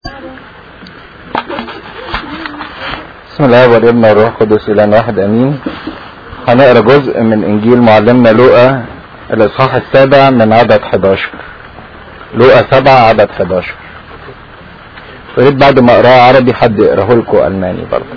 بسم الله والابن والروح القدس الى واحد امين هنقرا جزء من انجيل معلمنا لوقا الاصحاح السابع من عدد 11 لوقا 7 عدد 11 اريد بعد ما اقراه عربي حد يقراه لكم الماني برضه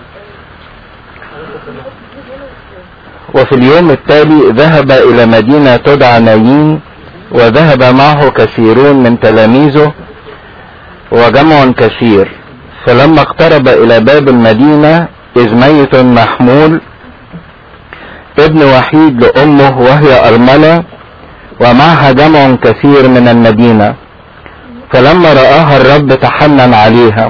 وفي اليوم التالي ذهب الى مدينه تدعى نايين وذهب معه كثيرون من تلاميذه وجمع كثير فلما اقترب الى باب المدينة اذ ميت محمول ابن وحيد لامه وهي ارملة ومعها جمع كثير من المدينة فلما رآها الرب تحنن عليها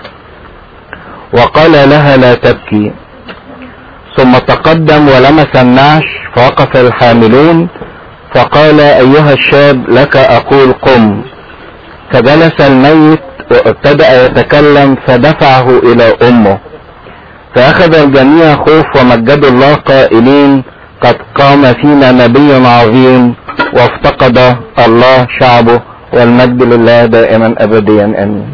وقال لها لا تبكي ثم تقدم ولمس النعش فوقف الحاملون فقال ايها الشاب لك اقول قم فجلس الميت وابتدأ يتكلم فدفعه الى امه فاخذ الجميع خوف ومجدوا الله قائلين قد قام فينا نبي عظيم وافتقد الله شعبه والمجد لله دائما ابديا امين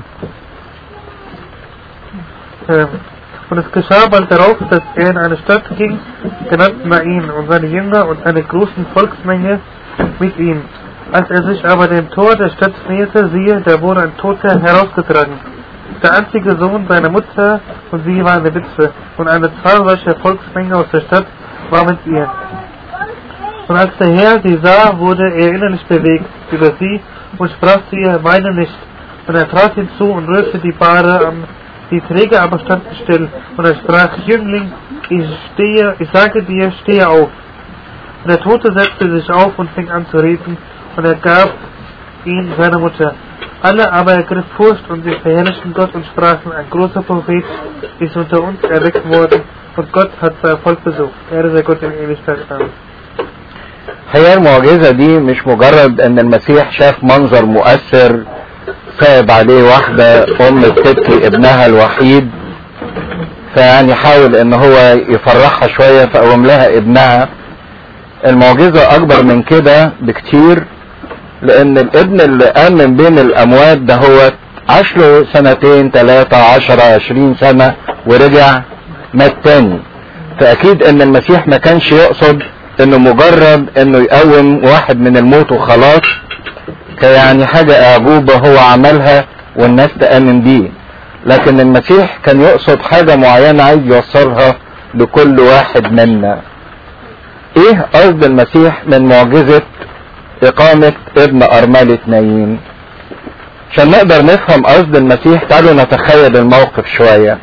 Und es geschah bald darauf, dass er in eine Stadt ging, genannt Nain, und seine Jünger und eine große Volksmenge mit ihm. Als er sich aber dem Tor der Stadt näherte, siehe, da wurde ein Toter herausgetragen. Der einzige Sohn seiner Mutter, und sie war eine Witwe, und eine zahlreiche Volksmenge aus der Stadt war mit ihr. Und als der Herr sie sah, wurde er innerlich bewegt über sie und sprach zu ihr, weine nicht. Und er trat hinzu und rührte die Bahre an die Träger aber standen still, und er sprach, Jüngling, ich stehe, ich sage dir, stehe auf. Und der Tote setzte sich auf und fing an zu reden, und er gab ihn seiner Mutter. Alle aber ergriff Furcht und sie verherrlichten Gott und sprachen, ein großer Prophet ist unter uns erweckt worden, und Gott hat sein Volk besucht. Er sei Gott in Ewigkeit. Amen. هي المعجزة دي مش مجرد ان المسيح شاف منظر مؤثر صعب عليه واحدة ام بتبكي ابنها الوحيد فيعني حاول ان هو يفرحها شوية فقوم لها ابنها المعجزة اكبر من كده بكتير لان الابن اللي قام من بين الاموات ده هو عاش له سنتين ثلاثة عشرة عشرين سنة ورجع مات تاني فاكيد ان المسيح ما كانش يقصد انه مجرد انه يقوم واحد من الموت وخلاص كيعني حاجة اعجوبة هو عملها والناس تآمن بيه لكن المسيح كان يقصد حاجة معينة عايز يوصلها لكل واحد منا ايه قصد المسيح من معجزة اقامة ابن ارملة نايين عشان نقدر نفهم قصد المسيح تعالوا نتخيل الموقف شوية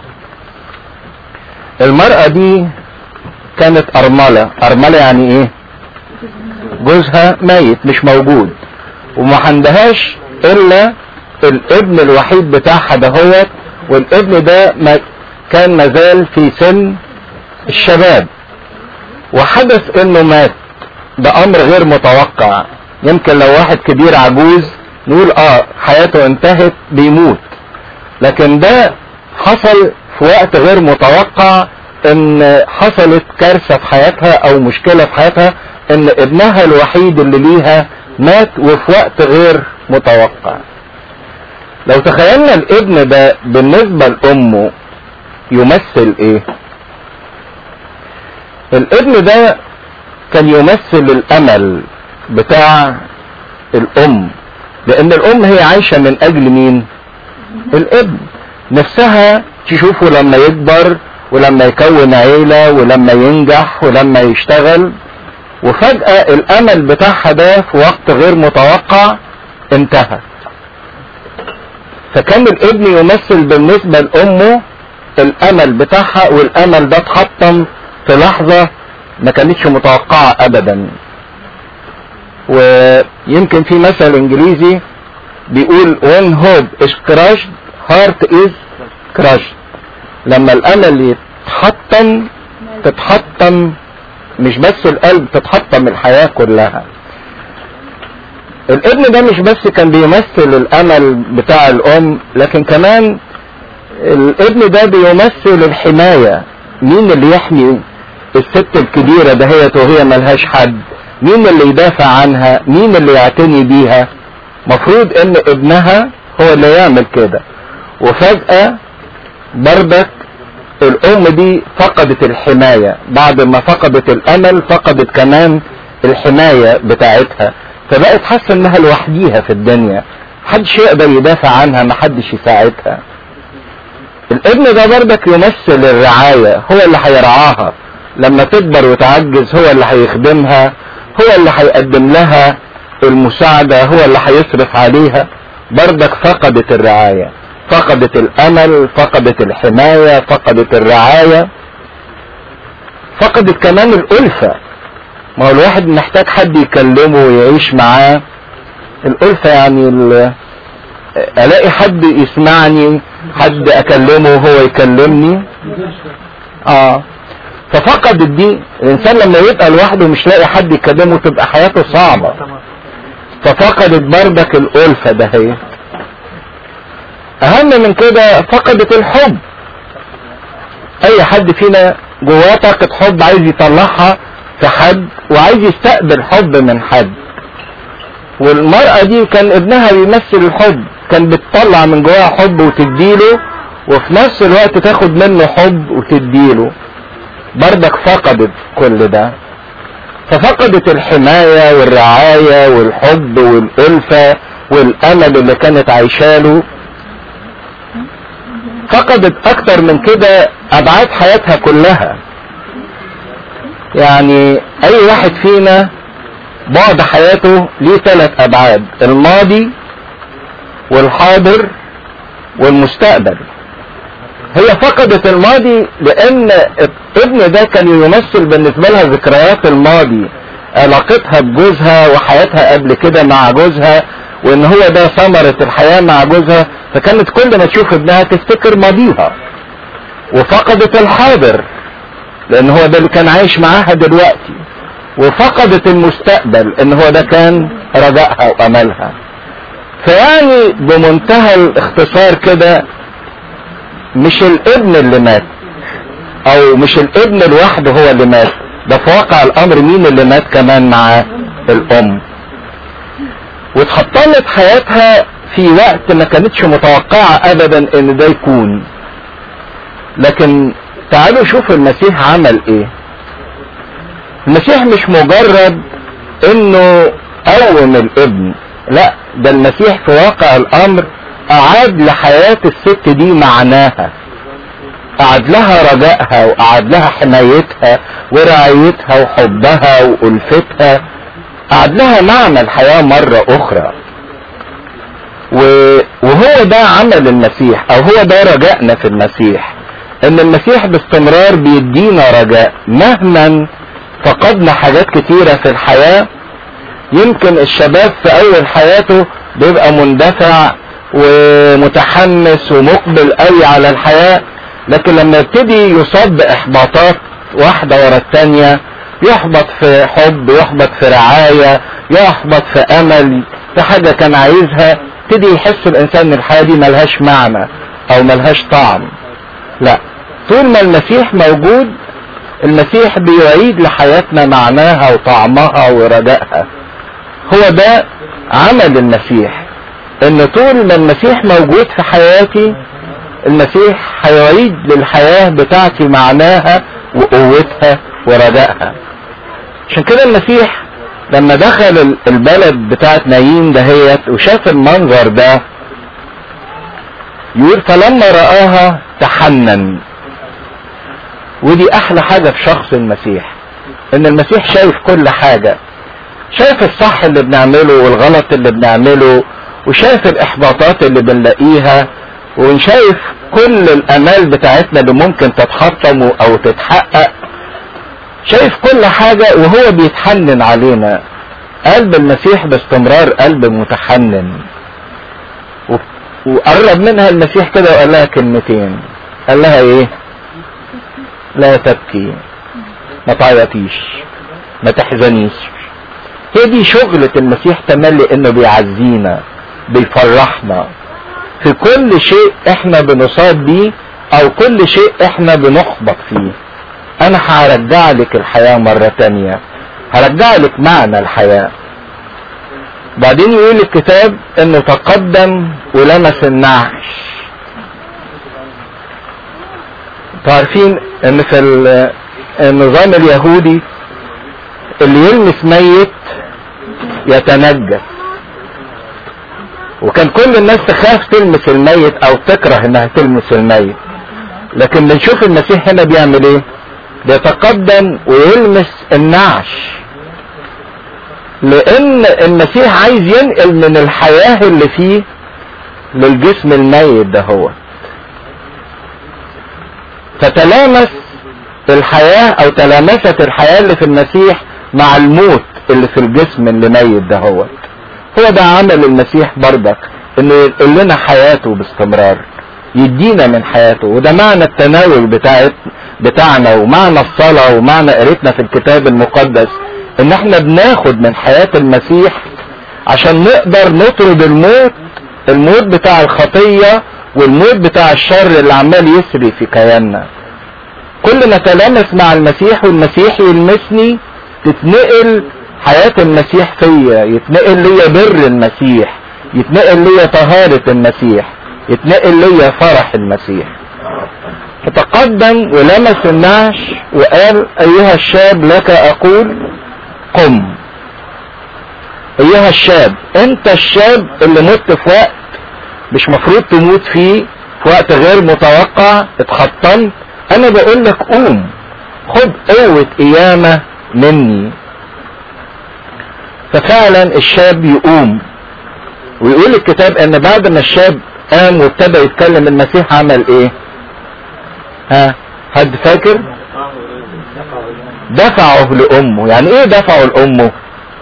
المرأة دي كانت ارملة ارملة يعني ايه جوزها ميت مش موجود وما عندهاش الا الابن الوحيد بتاعها دهوت والابن ده ما كان مازال في سن الشباب وحدث انه مات ده امر غير متوقع يمكن لو واحد كبير عجوز نقول اه حياته انتهت بيموت لكن ده حصل في وقت غير متوقع ان حصلت كارثة في حياتها او مشكلة في حياتها ان ابنها الوحيد اللي ليها مات وفي وقت غير متوقع لو تخيلنا الابن ده بالنسبة لامه يمثل ايه الابن ده كان يمثل الامل بتاع الام لان الام هي عايشة من اجل مين الابن نفسها تشوفه لما يكبر ولما يكون عيلة ولما ينجح ولما يشتغل وفجأة الامل بتاعها ده في وقت غير متوقع انتهى فكان الابن يمثل بالنسبة لامه الامل بتاعها والامل ده اتحطم في لحظة ما كانتش متوقعة ابدا ويمكن في مثل انجليزي بيقول when hope is crushed heart is crushed لما الامل يتحطم تتحطم مش بس القلب تتحطم الحياة كلها الابن ده مش بس كان بيمثل الامل بتاع الام لكن كمان الابن ده بيمثل الحماية مين اللي يحمي الست الكبيرة دهيت وهي ملهاش حد مين اللي يدافع عنها مين اللي يعتني بيها مفروض ان ابنها هو اللي يعمل كده وفجأة بردك الام دي فقدت الحماية بعد ما فقدت الامل فقدت كمان الحماية بتاعتها فبقت حاسة انها لوحديها في الدنيا محدش يقدر يدافع عنها محدش يساعدها الابن ده بردك يمثل الرعاية هو اللي هيرعاها لما تكبر وتعجز هو اللي هيخدمها هو اللي هيقدم لها المساعدة هو اللي هيصرف عليها بردك فقدت الرعاية فقدت الامل فقدت الحماية فقدت الرعاية فقدت كمان الالفة ما هو الواحد محتاج حد يكلمه ويعيش معاه الالفة يعني ال... الاقي حد يسمعني حد اكلمه وهو يكلمني اه ففقدت دي الانسان لما يبقى لوحده مش لاقي حد يكلمه تبقى حياته صعبة ففقدت بردك الالفة ده هي اهم من كده فقدت الحب اي حد فينا جواه طاقة حب عايز يطلعها في حد وعايز يستقبل حب من حد والمرأة دي كان ابنها بيمثل الحب كان بتطلع من جواها حب وتديله وفي نفس الوقت تاخد منه حب وتديله بردك فقدت كل ده ففقدت الحماية والرعاية والحب والألفة والأمل اللي كانت عايشاله فقدت أكتر من كده أبعاد حياتها كلها يعني أي واحد فينا بعد حياته ليه ثلاث أبعاد الماضي والحاضر والمستقبل هي فقدت الماضي لان ابن ده كان يمثل بالنسبة لها ذكريات الماضي علاقتها بجوزها وحياتها قبل كده مع جوزها وان هو ده ثمرة الحياة مع جوزها فكانت كل ما تشوف ابنها تفتكر ماضيها وفقدت الحاضر لان هو ده اللي كان عايش معاها دلوقتي وفقدت المستقبل ان هو ده كان رجائها واملها فيعني بمنتهى الاختصار كده مش الابن اللي مات او مش الابن لوحده هو اللي مات ده في واقع الامر مين اللي مات كمان مع الام واتحطمت حياتها في وقت ما كانتش متوقعة ابدا ان ده يكون لكن تعالوا شوف المسيح عمل ايه المسيح مش مجرد انه قوم الابن لا ده المسيح في واقع الامر اعاد لحياة الست دي معناها اعاد لها رجائها واعاد لها حمايتها ورعايتها وحبها والفتها اعاد لها معنى الحياة مرة اخرى وهو ده عمل المسيح او هو ده رجائنا في المسيح ان المسيح باستمرار بيدينا رجاء مهما فقدنا حاجات كتيرة في الحياة يمكن الشباب في اول حياته بيبقى مندفع ومتحمس ومقبل قوي على الحياة لكن لما يبتدي يصاب باحباطات واحدة ورا التانية يحبط في حب يحبط في رعاية يحبط في امل في حاجة كان عايزها يبتدي يحس الانسان ان الحياة دي ملهاش معنى او ملهاش طعم لا طول ما المسيح موجود المسيح بيعيد لحياتنا معناها وطعمها ورجائها هو ده عمل المسيح ان طول ما المسيح موجود في حياتي المسيح هيعيد للحياة بتاعتي معناها وقوتها ورجائها عشان كده المسيح لما دخل البلد بتاعت نايين دهيت وشاف المنظر ده يقول فلما رآها تحنن ودي احلى حاجة في شخص المسيح ان المسيح شايف كل حاجة شايف الصح اللي بنعمله والغلط اللي بنعمله وشايف الاحباطات اللي بنلاقيها وشايف كل الامال بتاعتنا اللي ممكن تتحطم او تتحقق شايف كل حاجة وهو بيتحنن علينا قلب المسيح باستمرار قلب متحنن وقرب منها المسيح كده وقال لها كلمتين قال لها ايه لا تبكي ما تعيطيش ما تحزنيش هي دي شغلة المسيح تملي انه بيعزينا بيفرحنا في كل شيء احنا بنصاب بيه او كل شيء احنا بنحبط فيه انا هرجع لك الحياة مرة تانية هرجع لك معنى الحياة بعدين يقول الكتاب انه تقدم ولمس النعش تعرفين ان في ال- النظام اليهودي اللي يلمس ميت يتنجس وكان كل الناس تخاف تلمس الميت او تكره انها تلمس الميت لكن بنشوف المسيح هنا بيعمل ايه بيتقدم ويلمس النعش لان المسيح عايز ينقل من الحياة اللي فيه للجسم الميت ده هو فتلامس الحياة او تلامست الحياة اللي في المسيح مع الموت اللي في الجسم اللي ميت ده هو هو ده عمل المسيح برضك انه ينقل لنا حياته باستمرار يدينا من حياته وده معنى التناول بتاعت بتاعنا ومعنى الصلاة ومعنى قراءتنا في الكتاب المقدس ان احنا بناخد من حياة المسيح عشان نقدر نطرد الموت الموت بتاع الخطية والموت بتاع الشر اللي عمال يسري في كياننا كل ما تلامس مع المسيح والمسيح يلمسني تتنقل حياة المسيح فيا يتنقل ليا بر المسيح يتنقل ليا طهارة المسيح يتنقل ليا فرح المسيح فتقدم ولمس النعش وقال ايها الشاب لك اقول قم ايها الشاب انت الشاب اللي مت في وقت مش مفروض تموت فيه في وقت غير متوقع اتخطمت انا بقول لك قوم خد قوة قيامة مني ففعلا الشاب يقوم ويقول الكتاب ان بعد ما الشاب قام وابتدى يتكلم المسيح عمل ايه ها حد فاكر دفعه لامه يعني ايه دفعه لامه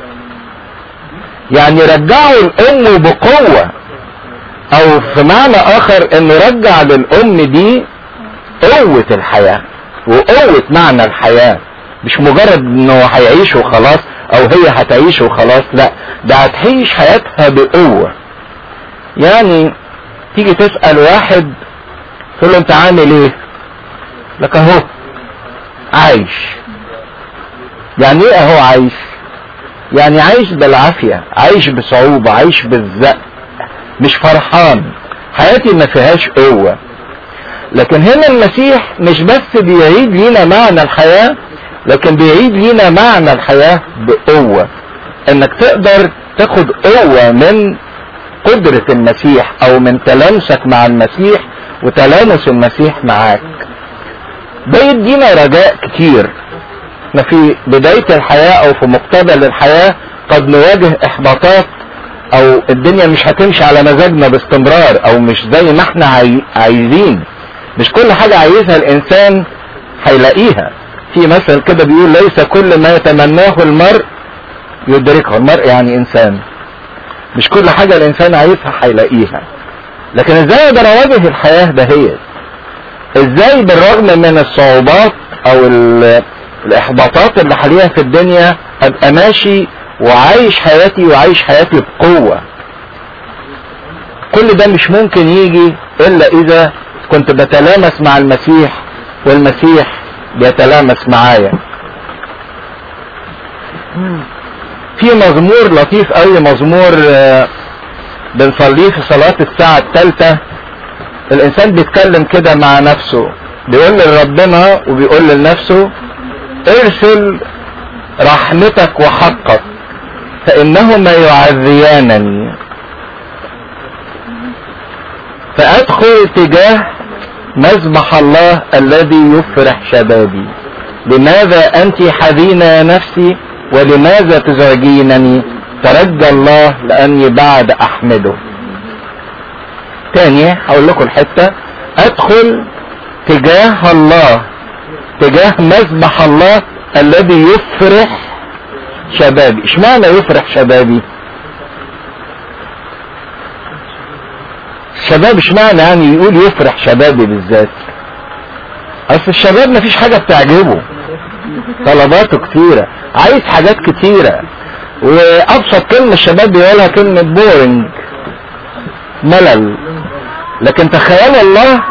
يعني رجعه لامه بقوة او في معنى اخر انه رجع للام دي قوة الحياة وقوة معنى الحياة مش مجرد انه هيعيش وخلاص او هي هتعيش وخلاص لا ده هتعيش حياتها بقوة يعني تيجي تسأل واحد تقول له انت عامل ايه لك اهو عايش يعني ايه اهو عايش يعني عايش بالعافية عايش بصعوبة عايش بالزق مش فرحان حياتي ما فيهاش قوة لكن هنا المسيح مش بس بيعيد لينا معنى الحياة لكن بيعيد لينا معنى الحياة بقوة انك تقدر تاخد قوة من قدرة المسيح او من تلامسك مع المسيح وتلامس المسيح معاك ده يدينا رجاء كتير احنا في بداية الحياة او في مقتبل الحياة قد نواجه احباطات او الدنيا مش هتمشي على مزاجنا باستمرار او مش زي ما احنا عاي- عايزين مش كل حاجة عايزها الانسان هيلاقيها في مثل كده بيقول ليس كل ما يتمناه المرء يدركه المرء يعني انسان مش كل حاجة الانسان عايزها هيلاقيها لكن ازاي اقدر اواجه الحياة دهيت ازاي بالرغم من الصعوبات او ال- الاحباطات اللي حاليا في الدنيا ابقى ماشي وعايش حياتي وعايش حياتي بقوة كل ده مش ممكن يجي الا اذا كنت بتلامس مع المسيح والمسيح بيتلامس معايا في مزمور لطيف قوي مزمور آه، بنصليه في صلاة الساعة الثالثة الانسان بيتكلم كده مع نفسه بيقول لربنا وبيقول لنفسه ارسل رحمتك وحقك فانهما يعذيانني فادخل تجاه مذبح الله الذي يفرح شبابي لماذا انت حزينة يا نفسي ولماذا تزعجينني ترجى الله لاني بعد احمده تاني هقول لكم الحتة ادخل تجاه الله تجاه مذبح الله الذي يفرح شبابي اشمعنى يفرح شبابي الشباب اشمعنى يعني يقول يفرح شبابي بالذات اصل الشباب مفيش حاجة بتعجبه طلباته كتيرة عايز حاجات كتيرة وابسط كلمة الشباب بيقولها كلمة بورنج ملل لكن تخيل الله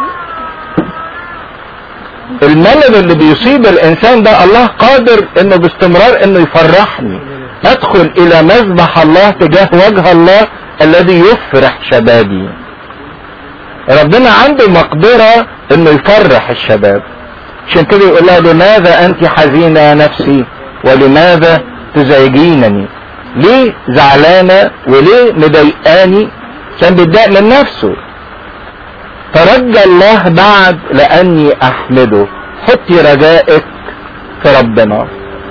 الملل اللي بيصيب الانسان ده الله قادر انه باستمرار انه يفرحني ادخل الى مذبح الله تجاه وجه الله الذي يفرح شبابي ربنا عنده مقدرة انه يفرح الشباب عشان كده يقول لها لماذا انت حزينة يا نفسي ولماذا تزعجينني ليه زعلانة وليه مضايقاني عشان بيتضايق من نفسه فرجى الله بعد لاني احمده حطي رجائك في ربنا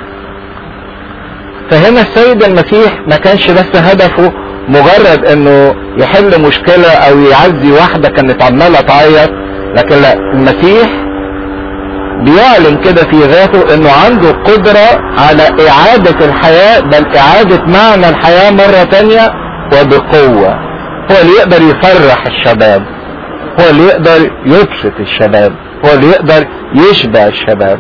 فهنا السيد المسيح ما كانش بس هدفه مجرد انه يحل مشكلة او يعزي واحدة كانت عمالة تعيط لكن لا المسيح بيعلن كده في ذاته انه عنده قدرة على اعادة الحياة بل اعادة معنى الحياة مرة تانية وبقوة هو اللي يقدر يفرح الشباب هو اللي يقدر يبسط الشباب هو اللي يقدر يشبع الشباب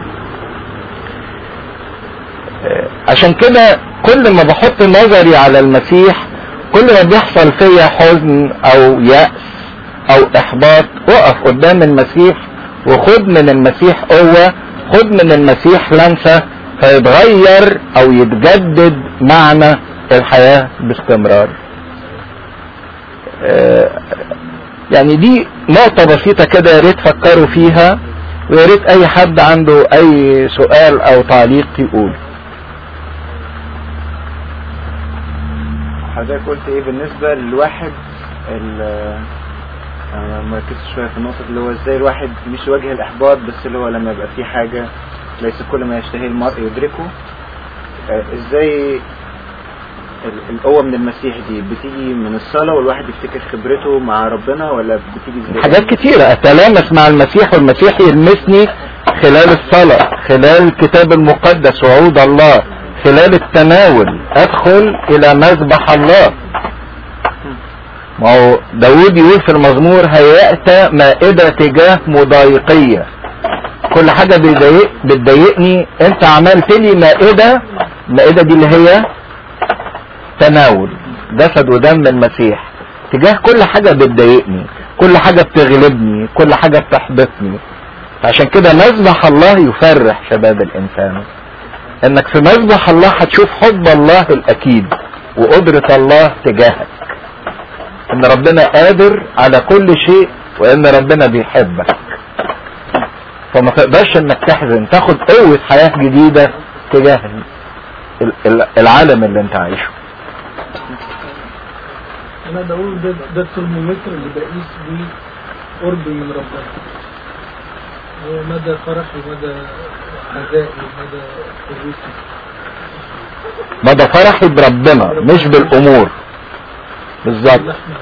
عشان كده كل ما بحط نظري على المسيح كل ما بيحصل فيا حزن او يأس او احباط اقف قدام المسيح وخد من المسيح قوة خد من المسيح لمسة فيتغير او يتجدد معنى الحياة باستمرار يعني دي نقطة بسيطة كده يا ريت فكروا فيها ويا ريت اي حد عنده اي سؤال او تعليق يقول حضرتك قلت ايه بالنسبة للواحد ال- انا مركزت شوية في النقطة اللي هو ازاي الواحد مش يواجه الاحباط بس اللي هو لما يبقى في حاجة ليس كل ما يشتهي المرء يدركه آه، ازاي ال- القوة من المسيح دي بتيجي من الصلاة والواحد يفتكر خبرته مع ربنا ولا بتيجي ازاي؟ حاجات كتيرة اتلامس مع المسيح والمسيح يلمسني خلال الصلاة خلال الكتاب المقدس وعود الله خلال التناول ادخل الى مذبح الله ما هو داود يقول في المزمور هيأت مائدة تجاه مضايقية كل حاجة بيضايق بتضايقني انت عملت لي مائدة المائدة دي اللي هي تناول جسد ودم المسيح تجاه كل حاجة بتضايقني كل حاجة بتغلبني كل حاجة بتحبطني عشان كده مذبح الله يفرح شباب الانسان انك في مذبح الله هتشوف حب الله الاكيد وقدرة الله تجاهك ان ربنا قادر على كل شيء وان ربنا بيحبك فما تقدرش انك تحزن تاخد قوة حياة جديدة تجاه ال- ال- العالم اللي انت عايشه انا بقول ده ده الترمومتر اللي بقيس بيه قربي من ربنا هو مدى فرحي ومدى عزائي ومدى قوتي مدى فرحي بربنا مش بالامور بالظبط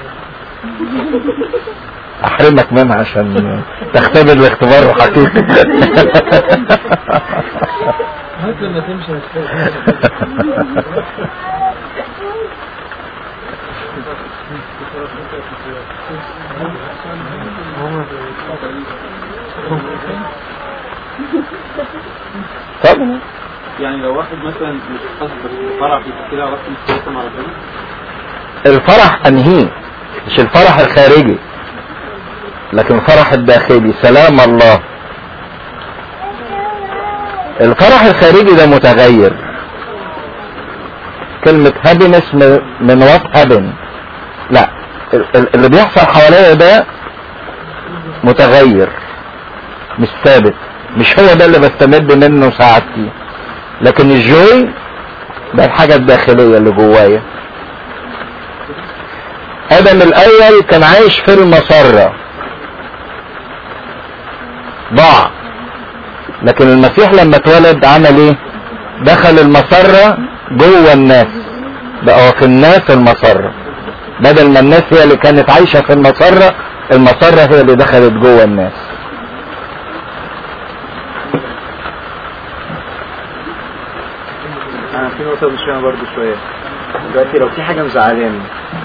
احرمك منها عشان تختبر الاختبار الحقيقي هات لما تمشي هتلاقي طبعا يعني لو واحد مثلا مش حاسس بفرح كده عرفت مش كويسه مع ربنا الفرح انهيه مش الفرح الخارجي لكن الفرح الداخلي سلام الله الفرح الخارجي ده متغير كلمة هابينس من وات هابن لا ال- ال- اللي بيحصل حواليا ده متغير مش ثابت مش هو ده اللي بستمد منه سعادتي لكن الجوي ده الحاجة الداخلية اللي جوايا ادم الاول كان عايش في المسرة ضاع لكن المسيح لما اتولد عمل ايه دخل المسرة جوه الناس بقى في الناس المسرة بدل ما الناس هي اللي كانت عايشة في المسرة المسرة هي اللي دخلت جوه الناس انا في نقطة مش فاهمها برضه شوية دلوقتي لو في حاجة مزعلاني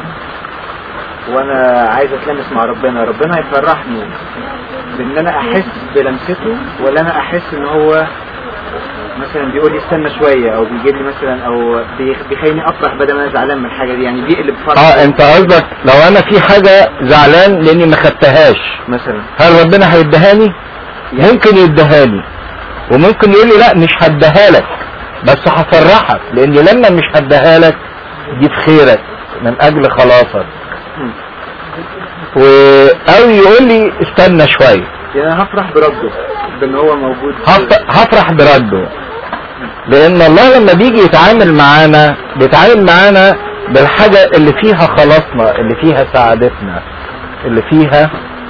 وانا عايز اتلمس مع ربنا ربنا هيفرحني بان انا احس بلمسته ولا انا احس ان هو مثلا بيقول لي استنى شوية او بيجيب لي مثلا او بيخ- بيخليني افرح بدل ما انا زعلان من الحاجة دي يعني بيقلب فرح اه انت قصدك لو انا في حاجة زعلان لاني ما خدتهاش مثلا هل ربنا هيديهاني ممكن يديهاني وممكن يقول لي لا مش هديها لك بس هفرحك لان لما مش هديها لك دي في خيرك من اجل خلاصك و... او يقول لي استنى شوية يعني انا هفرح برده بان هو موجود هف- هفرح برده لان الله لما بيجي يتعامل معانا بيتعامل معانا بالحاجة اللي فيها خلاصنا اللي فيها سعادتنا اللي فيها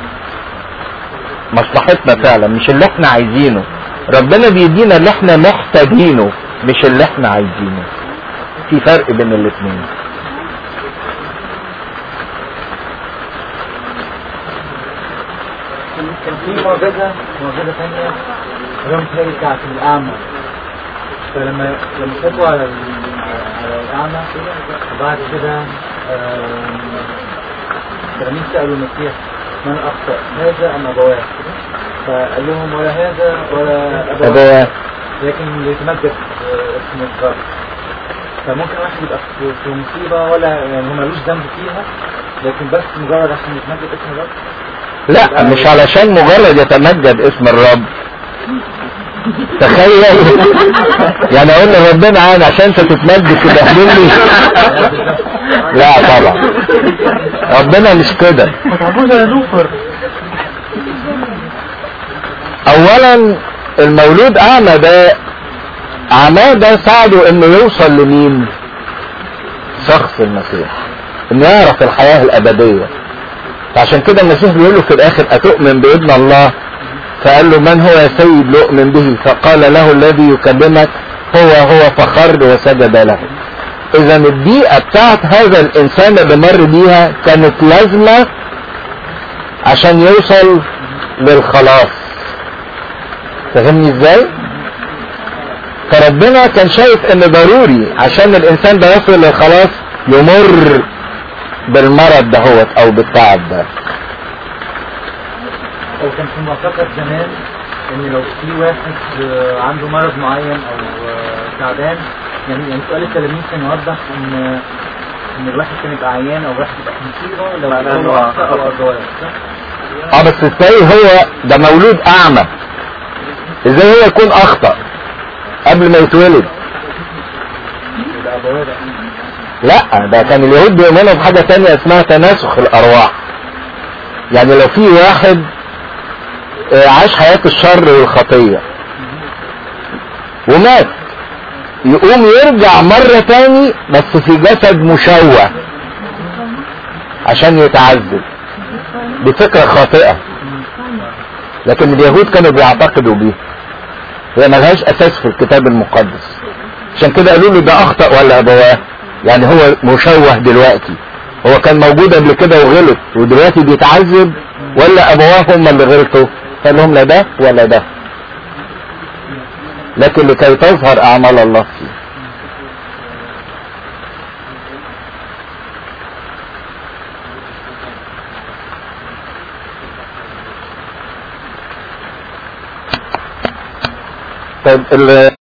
مصلحتنا فعلا مش اللي احنا عايزينه ربنا بيدينا اللي احنا محتاجينه مش اللي احنا عايزينه في فرق بين الاثنين كان في معجزة معجزة ثانية يوم تاني بتاعت الأعمى فلما لما كتبوا على ال- على الأعمى وبعد كده آم، التلاميذ سألوا المسيح من أخطأ هذا أم أبواه فقال لهم ولا هذا ولا أبواه أبواه لكن ليتمجد آه، اسم الرب فممكن واحد يبقى في في مصيبة ولا يعني هو ملوش ذنب فيها لكن بس مجرد عشان يتمجد اسم الرب لا مش علشان مجرد يتمجد اسم الرب تخيل يعني اقول لربنا عين عشان انت تتمجد تبهدلني لا طبعا ربنا مش كده ما تعملوش يا لوفر اولا المولود اعمى ده عماه ده ساعده انه يوصل لمين شخص المسيح انه يعرف الحياة الابدية فعشان كده المسيح بيقول له في الاخر اتؤمن بابن الله فقال له من هو يا سيد لأؤمن به فقال له الذي يكلمك هو هو فخر وسجد له اذا البيئة بتاعت هذا الانسان اللي مر بيها كانت لازمة عشان يوصل للخلاص فهمني ازاي فربنا كان شايف ان ضروري عشان الانسان ده يصل للخلاص يمر بالمرض دهوت او بالتعب ده او كان في معتقد زمان ان لو في واحد آه، عنده مرض معين او آه، تعبان يعني يعني سؤال التلاميذ كان يوضح ان ان الواحد كان يبقى عيان او الواحد يبقى في مصيبه لو معناه هو إنه اخطا او ارضاه صح؟ اه بس ازاي هو ده مولود اعمى ازاي هو يكون اخطأ قبل ما يتولد يبقى ابواه بقى لا ده كان اليهود بيؤمنوا بحاجة تانية اسمها تناسخ الارواح يعني لو في واحد آه، عاش حياة الشر والخطية ومات يقوم يرجع مرة تاني بس في جسد مشوه عشان يتعذب دي فكرة خاطئة لكن اليهود كانوا بيعتقدوا بيها هي ملهاش اساس في الكتاب المقدس عشان كده قالوا له ده اخطأ ولا ابواه يعني هو مشوه دلوقتي هو كان موجود قبل كده وغلط ودلوقتي بيتعذب ولا ابواه هم اللي غلطوا قال لهم لا ده ولا ده لكن لكي تظهر اعمال الله فيه طيب ال-